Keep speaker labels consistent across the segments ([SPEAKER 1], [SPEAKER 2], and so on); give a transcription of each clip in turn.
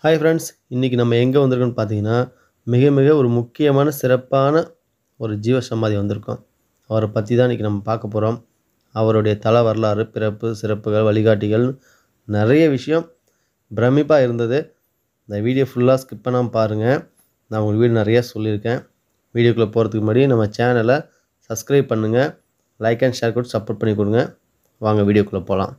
[SPEAKER 1] hi friends இன்றைக்கி நம்ம எங்கே வந்திருக்கோம்னு பார்த்தீங்கன்னா மிக மிக ஒரு முக்கியமான சிறப்பான ஒரு ஜீவ சமாதி வந்திருக்கோம் அவரை பற்றி தான் இன்றைக்கி நம்ம பார்க்க போகிறோம் அவருடைய தல வரலாறு பிறப்பு சிறப்புகள் வழிகாட்டிகள் நிறைய விஷயம் பிரமிப்பாக இருந்தது இந்த வீடியோ ஃபுல்லாக ஸ்கிப் பண்ணாமல் பாருங்கள் நான் உங்களுக்கு வீடியோ நிறைய சொல்லியிருக்கேன் வீடியோக்குள்ளே போகிறதுக்கு முன்னாடி நம்ம சேனலை சப்ஸ்கிரைப் பண்ணுங்கள் லைக் அண்ட் ஷேர் கொடுத்து சப்போர்ட் பண்ணி கொடுங்க வாங்க வீடியோக்குள்ளே போகலாம்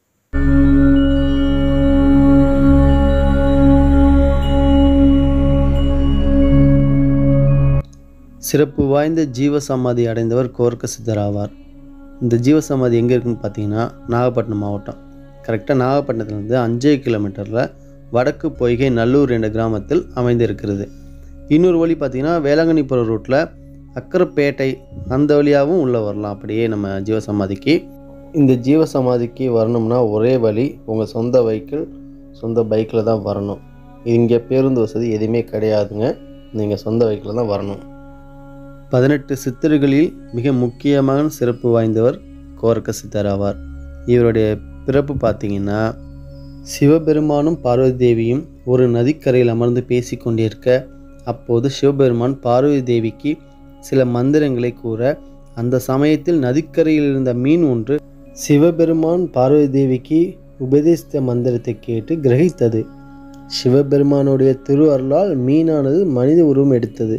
[SPEAKER 1] சிறப்பு வாய்ந்த ஜீவசமாதி அடைந்தவர் கோர்க்க சித்தர் ஆவார் இந்த ஜீவசமாதி எங்கே இருக்குன்னு பார்த்தீங்கன்னா நாகப்பட்டினம் மாவட்டம் கரெக்டாக நாகப்பட்டினத்துலேருந்து அஞ்சே கிலோமீட்டரில் வடக்கு பொய்கை நல்லூர் என்ற கிராமத்தில் அமைந்திருக்கிறது இன்னொரு வழி பார்த்தீங்கன்னா வேளாங்கண்ணி போகிற ரூட்டில் அக்கரப்பேட்டை அந்த வழியாகவும் உள்ளே வரலாம் அப்படியே நம்ம ஜீவசமாதிக்கு இந்த ஜீவசமாதிக்கு வரணும்னா ஒரே வழி உங்கள் சொந்த வெஹிக்கிள் சொந்த பைக்கில் தான் வரணும் இங்கே பேருந்து வசதி எதுவுமே கிடையாதுங்க நீங்கள் சொந்த வெஹிக்கிளில் தான் வரணும் பதினெட்டு சித்தர்களில் மிக முக்கியமான சிறப்பு வாய்ந்தவர் கோரக்க சித்தர் ஆவார் இவருடைய பிறப்பு பார்த்தீங்கன்னா சிவபெருமானும் பார்வதி தேவியும் ஒரு நதிக்கரையில் அமர்ந்து பேசி கொண்டிருக்க அப்போது சிவபெருமான் பார்வதி தேவிக்கு சில மந்திரங்களை கூற அந்த சமயத்தில் நதிக்கரையில் இருந்த மீன் ஒன்று சிவபெருமான் பார்வதி தேவிக்கு உபதேசித்த மந்திரத்தை கேட்டு கிரகித்தது சிவபெருமானுடைய திரு அருளால் மீனானது மனித உருவம் எடுத்தது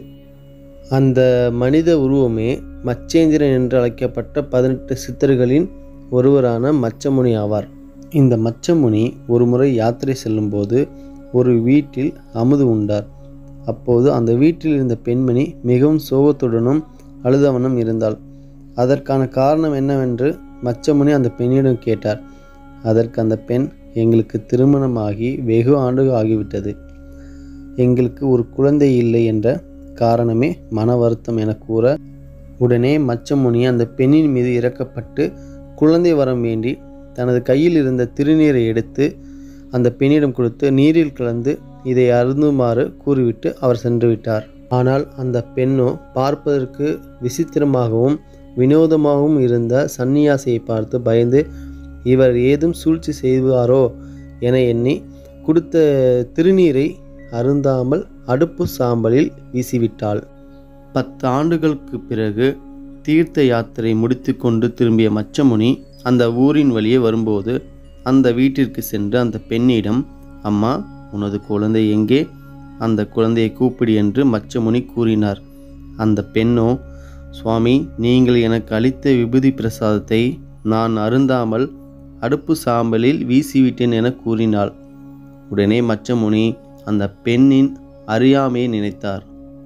[SPEAKER 1] அந்த மனித உருவமே மச்சேந்திரன் என்று அழைக்கப்பட்ட பதினெட்டு சித்தர்களின் ஒருவரான மச்சமுனி ஆவார் இந்த மச்சமுனி ஒருமுறை யாத்திரை செல்லும்போது ஒரு வீட்டில் அமுது உண்டார் அப்போது அந்த வீட்டில் இருந்த பெண்மணி மிகவும் சோகத்துடனும் அழுதவனும் இருந்தாள் அதற்கான காரணம் என்னவென்று மச்சமுனி அந்த பெண்ணிடம் கேட்டார் அதற்கு அந்த பெண் எங்களுக்கு திருமணமாகி வெகு ஆண்டுகள் ஆகிவிட்டது எங்களுக்கு ஒரு குழந்தை இல்லை என்ற காரணமே மன வருத்தம் என கூற உடனே மச்சமுனி அந்த பெண்ணின் மீது இறக்கப்பட்டு குழந்தை வரம் வேண்டி தனது கையில் இருந்த திருநீரை எடுத்து அந்த பெண்ணிடம் கொடுத்து நீரில் கலந்து இதை அருந்துமாறு கூறிவிட்டு அவர் சென்று விட்டார் ஆனால் அந்த பெண்ணோ பார்ப்பதற்கு விசித்திரமாகவும் வினோதமாகவும் இருந்த சன்னியாசியை பார்த்து பயந்து இவர் ஏதும் சூழ்ச்சி செய்வாரோ என எண்ணி கொடுத்த திருநீரை அருந்தாமல் அடுப்பு சாம்பலில் வீசிவிட்டாள் பத்து ஆண்டுகளுக்கு பிறகு தீர்த்த யாத்திரை முடித்துக்கொண்டு திரும்பிய மச்சமுனி அந்த ஊரின் வழியே வரும்போது அந்த வீட்டிற்கு சென்று அந்த பெண்ணிடம் அம்மா உனது குழந்தை எங்கே அந்த குழந்தையை கூப்பிடு என்று மச்சமுனி கூறினார் அந்த பெண்ணோ சுவாமி நீங்கள் எனக்கு அளித்த விபூதி பிரசாதத்தை நான் அருந்தாமல் அடுப்பு சாம்பலில் வீசிவிட்டேன் என கூறினாள் உடனே மச்சமுனி அந்த பெண்ணின் அறியாமையை நினைத்தார்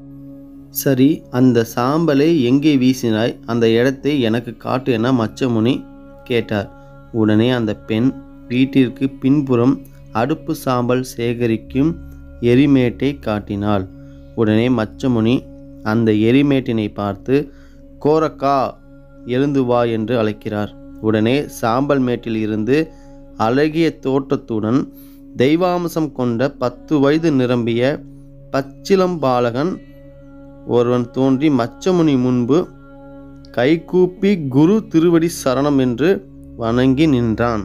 [SPEAKER 1] சரி அந்த சாம்பலை எங்கே வீசினாய் அந்த இடத்தை எனக்கு காட்டு என மச்சமுனி கேட்டார் உடனே அந்த பெண் வீட்டிற்கு பின்புறம் அடுப்பு சாம்பல் சேகரிக்கும் எரிமேட்டை காட்டினாள் உடனே மச்சமுனி அந்த எரிமேட்டினை பார்த்து கோரக்கா எழுந்து வா என்று அழைக்கிறார் உடனே சாம்பல் மேட்டில் இருந்து அழகிய தோட்டத்துடன் தெய்வாம்சம் கொண்ட பத்து வயது நிரம்பிய பச்சிளம்பாலகன் ஒருவன் தோன்றி மச்சமுனி முன்பு கைகூப்பி குரு திருவடி சரணம் என்று வணங்கி நின்றான்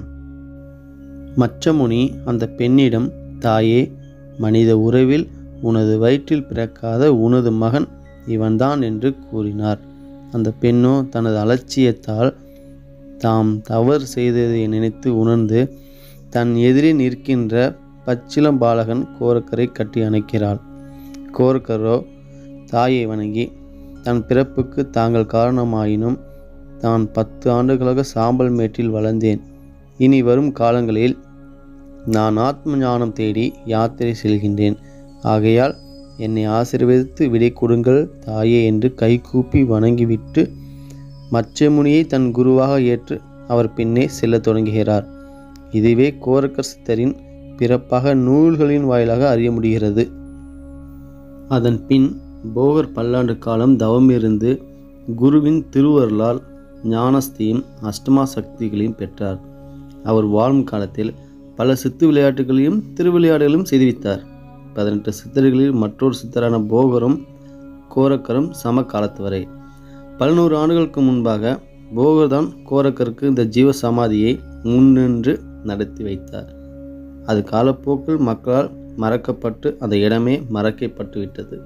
[SPEAKER 1] மச்சமுனி அந்த பெண்ணிடம் தாயே மனித உறவில் உனது வயிற்றில் பிறக்காத உனது மகன் இவன்தான் என்று கூறினார் அந்த பெண்ணோ தனது அலட்சியத்தால் தாம் தவறு செய்ததை நினைத்து உணர்ந்து தன் எதிரே நிற்கின்ற பச்சிளம் பாலகன் கோரக்கரை கட்டி அணைக்கிறாள் கோரக்கரோ தாயை வணங்கி தன் பிறப்புக்கு தாங்கள் காரணமாயினும் தான் பத்து ஆண்டுகளாக சாம்பல் மேட்டில் வளர்ந்தேன் இனி வரும் காலங்களில் நான் ஆத்ம ஞானம் தேடி யாத்திரை செல்கின்றேன் ஆகையால் என்னை ஆசீர்வதித்து விடை கொடுங்கள் தாயே என்று கைகூப்பி வணங்கிவிட்டு மச்சமுனியை தன் குருவாக ஏற்று அவர் பின்னே செல்லத் தொடங்குகிறார் இதுவே கோரக்கர் சித்தரின் பிறப்பாக நூல்களின் வாயிலாக அறிய முடிகிறது அதன் பின் போகர் பல்லாண்டு காலம் தவம் இருந்து குருவின் திருவருளால் ஞானஸ்தியும் அஷ்டமா சக்திகளையும் பெற்றார் அவர் வாழும் காலத்தில் பல சித்து விளையாட்டுகளையும் திருவிளையாடுகளையும் செய்துவித்தார் பதினெட்டு சித்தர்களில் மற்றொரு சித்தரான போகரும் கோரக்கரும் சம காலத்தவரை பல நூறு ஆண்டுகளுக்கு முன்பாக போகர் தான் கோரக்கருக்கு இந்த ஜீவ சமாதியை முன்னின்று நடத்தி வைத்தார் அது காலப்போக்கில் மக்களால் மறக்கப்பட்டு அந்த இடமே மறக்கப்பட்டு விட்டது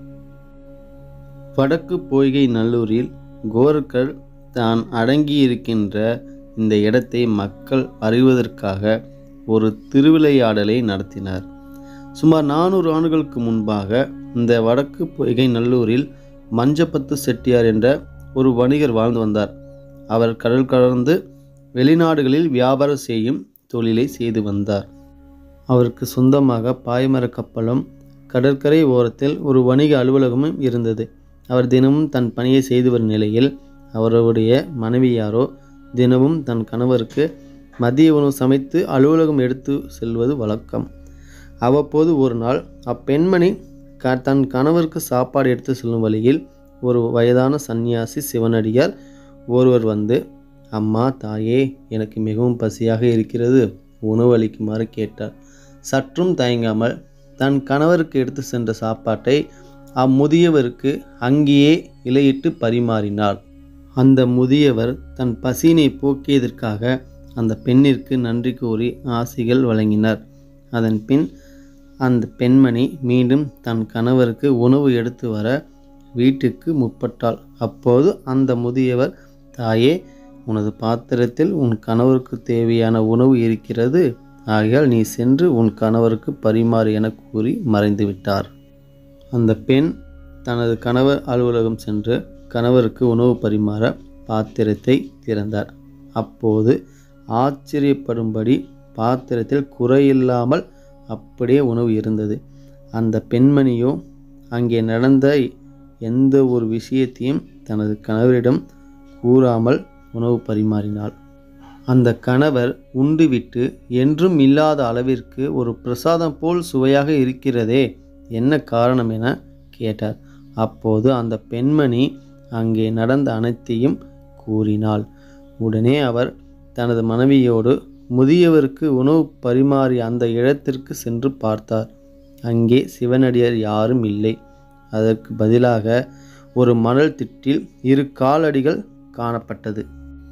[SPEAKER 1] வடக்கு பொய்கை நல்லூரில் கோர்கள் தான் அடங்கியிருக்கின்ற இந்த இடத்தை மக்கள் அறிவதற்காக ஒரு திருவிளையாடலை நடத்தினார் சுமார் நானூறு ஆண்டுகளுக்கு முன்பாக இந்த வடக்கு பொய்கை நல்லூரில் மஞ்சப்பத்து செட்டியார் என்ற ஒரு வணிகர் வாழ்ந்து வந்தார் அவர் கடல் கடந்து வெளிநாடுகளில் வியாபாரம் செய்யும் தொழிலை செய்து வந்தார் அவருக்கு சொந்தமாக பாய்மர கப்பலும் கடற்கரை ஓரத்தில் ஒரு வணிக அலுவலகமும் இருந்தது அவர் தினமும் தன் பணியை செய்து வரும் நிலையில் அவருடைய மனைவியாரோ தினமும் தன் கணவருக்கு மதிய உணவு சமைத்து அலுவலகம் எடுத்து செல்வது வழக்கம் அவ்வப்போது ஒரு நாள் அப்பெண்மணி க தன் கணவருக்கு சாப்பாடு எடுத்து செல்லும் வழியில் ஒரு வயதான சந்நியாசி சிவனடியார் ஒருவர் வந்து அம்மா தாயே எனக்கு மிகவும் பசியாக இருக்கிறது உணவு அளிக்குமாறு கேட்டார் சற்றும் தயங்காமல் தன் கணவருக்கு எடுத்து சென்ற சாப்பாட்டை அம்முதியவருக்கு அங்கேயே இலையிட்டு பரிமாறினார் அந்த முதியவர் தன் பசியினை போக்கியதற்காக அந்த பெண்ணிற்கு நன்றி கூறி ஆசிகள் வழங்கினார் அதன் பின் அந்த பெண்மணி மீண்டும் தன் கணவருக்கு உணவு எடுத்து வர வீட்டுக்கு முற்பட்டாள் அப்போது அந்த முதியவர் தாயே உனது பாத்திரத்தில் உன் கணவருக்கு தேவையான உணவு இருக்கிறது ஆகையால் நீ சென்று உன் கணவருக்கு பரிமாறு என கூறி மறைந்து விட்டார் அந்த பெண் தனது கணவர் அலுவலகம் சென்று கணவருக்கு உணவு பரிமாற பாத்திரத்தை திறந்தார் அப்போது ஆச்சரியப்படும்படி பாத்திரத்தில் குறையில்லாமல் அப்படியே உணவு இருந்தது அந்த பெண்மணியோ அங்கே நடந்த எந்த ஒரு விஷயத்தையும் தனது கணவரிடம் கூறாமல் உணவு பரிமாறினாள் அந்த கணவர் உண்டுவிட்டு என்றும் இல்லாத அளவிற்கு ஒரு பிரசாதம் போல் சுவையாக இருக்கிறதே என்ன காரணம் என கேட்டார் அப்போது அந்த பெண்மணி அங்கே நடந்த அனைத்தையும் கூறினாள் உடனே அவர் தனது மனைவியோடு முதியவருக்கு உணவு பரிமாறிய அந்த இடத்திற்கு சென்று பார்த்தார் அங்கே சிவனடியார் யாரும் இல்லை அதற்கு பதிலாக ஒரு மணல் திட்டில் இரு காலடிகள் காணப்பட்டது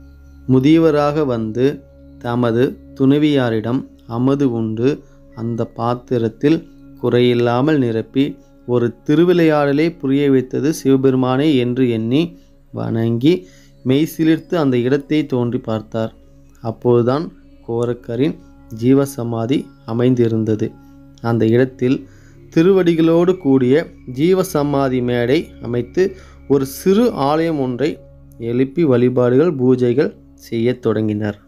[SPEAKER 1] முதியவராக வந்து தமது துணைவியாரிடம் அமது உண்டு அந்த பாத்திரத்தில் குறையில்லாமல் நிரப்பி ஒரு திருவிளையாடலை புரிய வைத்தது சிவபெருமானே என்று எண்ணி வணங்கி மெய்சிலிர்த்து அந்த இடத்தை தோன்றி பார்த்தார் அப்போதுதான் கோரக்கரின் ஜீவசமாதி அமைந்திருந்தது அந்த இடத்தில் திருவடிகளோடு கூடிய ஜீவசமாதி மேடை அமைத்து ஒரு சிறு ஆலயம் ஒன்றை எழுப்பி வழிபாடுகள் பூஜைகள் செய்யத் தொடங்கினர்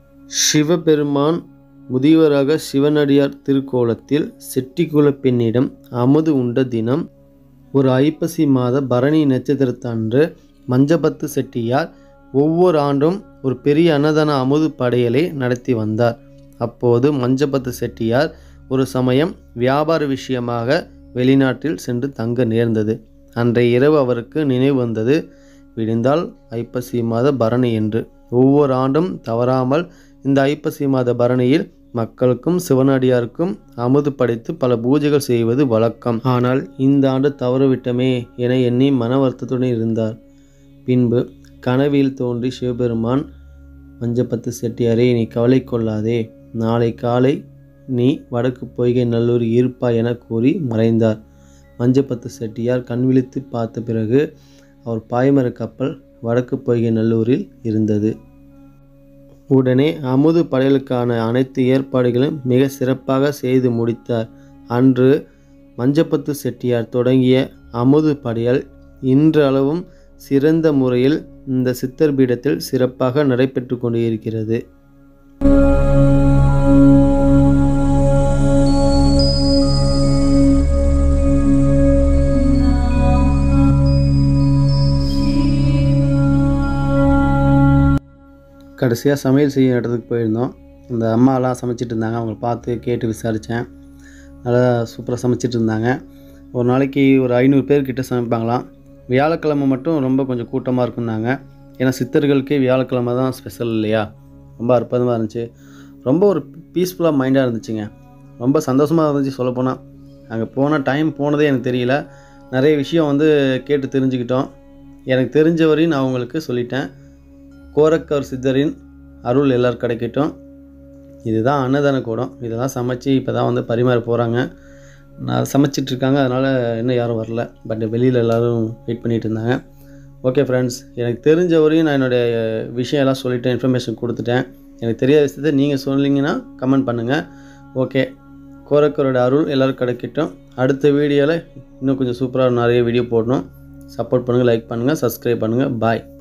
[SPEAKER 1] சிவபெருமான் முதியவராக சிவனடியார் திருக்கோலத்தில் செட்டிக்குல பெண்ணிடம் அமுது உண்ட தினம் ஒரு ஐப்பசி மாத பரணி நட்சத்திரத்தன்று மஞ்சபத்து செட்டியார் ஒவ்வொரு ஆண்டும் ஒரு பெரிய அன்னதான அமுது படையலை நடத்தி வந்தார் அப்போது மஞ்சபத்து செட்டியார் ஒரு சமயம் வியாபார விஷயமாக வெளிநாட்டில் சென்று தங்க நேர்ந்தது அன்றைய இரவு அவருக்கு நினைவு வந்தது விடிந்தால் ஐப்பசி மாத பரணி என்று ஒவ்வொரு ஆண்டும் தவறாமல் இந்த ஐப்பசி மாத பரணியில் மக்களுக்கும் சிவனடியாருக்கும் அமுது படைத்து பல பூஜைகள் செய்வது வழக்கம் ஆனால் இந்த ஆண்டு தவறவிட்டமே என எண்ணி மன வருத்தத்துடன் இருந்தார் பின்பு கனவில் தோன்றி சிவபெருமான் மஞ்சப்பத்து செட்டியாரே நீ கவலை கொள்ளாதே நாளை காலை நீ வடக்கு பொய்கை நல்லூர் இருப்பாய் என கூறி மறைந்தார் மஞ்சப்பத்து செட்டியார் கண் விழித்து பார்த்த பிறகு அவர் பாய்மர கப்பல் வடக்கு பொய்கை நல்லூரில் இருந்தது உடனே அமுது படையலுக்கான அனைத்து ஏற்பாடுகளும் மிக சிறப்பாக செய்து முடித்தார் அன்று மஞ்சப்பத்து செட்டியார் தொடங்கிய அமுது படையல் இன்றளவும் சிறந்த முறையில் இந்த சித்தர் பீடத்தில் சிறப்பாக நடைபெற்று கொண்டு இருக்கிறது கடைசியாக சமையல் செய்ய இடத்துக்கு போயிருந்தோம் அந்த அம்மாலாம் சமைச்சிட்டு இருந்தாங்க அவங்கள பார்த்து கேட்டு விசாரித்தேன் நல்லா சூப்பராக சமைச்சிட்டு இருந்தாங்க ஒரு நாளைக்கு ஒரு ஐநூறு பேர் கிட்ட சமைப்பாங்களாம் வியாழக்கிழமை மட்டும் ரொம்ப கொஞ்சம் கூட்டமாக இருக்குன்னாங்க ஏன்னா சித்தர்களுக்கே வியாழக்கிழமை தான் ஸ்பெஷல் இல்லையா ரொம்ப அற்புதமாக இருந்துச்சு ரொம்ப ஒரு பீஸ்ஃபுல்லாக மைண்டாக இருந்துச்சுங்க ரொம்ப சந்தோஷமாக இருந்துச்சு சொல்லப்போனால் அங்கே போன டைம் போனதே எனக்கு தெரியல நிறைய விஷயம் வந்து கேட்டு தெரிஞ்சுக்கிட்டோம் எனக்கு தெரிஞ்ச வரையும் நான் உங்களுக்கு சொல்லிட்டேன் கோரக்கர் சித்தரின் அருள் எல்லாரும் கிடைக்கட்டும் இதுதான் அன்னதான கூடம் இதெல்லாம் சமைச்சு இப்போ தான் வந்து பரிமாற போகிறாங்க நான் சமைச்சிட்டு இருக்காங்க அதனால் இன்னும் யாரும் வரல பட் வெளியில் எல்லோரும் வெயிட் பண்ணிகிட்டு இருந்தாங்க ஓகே ஃப்ரெண்ட்ஸ் எனக்கு தெரிஞ்ச வரையும் நான் என்னுடைய விஷயம் எல்லாம் சொல்லிட்டேன் இன்ஃபர்மேஷன் கொடுத்துட்டேன் எனக்கு தெரியாத விஷயத்தை நீங்கள் சொன்னீங்கன்னா கமெண்ட் பண்ணுங்கள் ஓகே கோரக்கரோட அருள் எல்லோரும் கிடைக்கட்டும் அடுத்த வீடியோவில் இன்னும் கொஞ்சம் சூப்பராக நிறைய வீடியோ போடணும் சப்போர்ட் பண்ணுங்கள் லைக் பண்ணுங்கள் சப்ஸ்கிரைப் பண்ணுங்கள் பாய்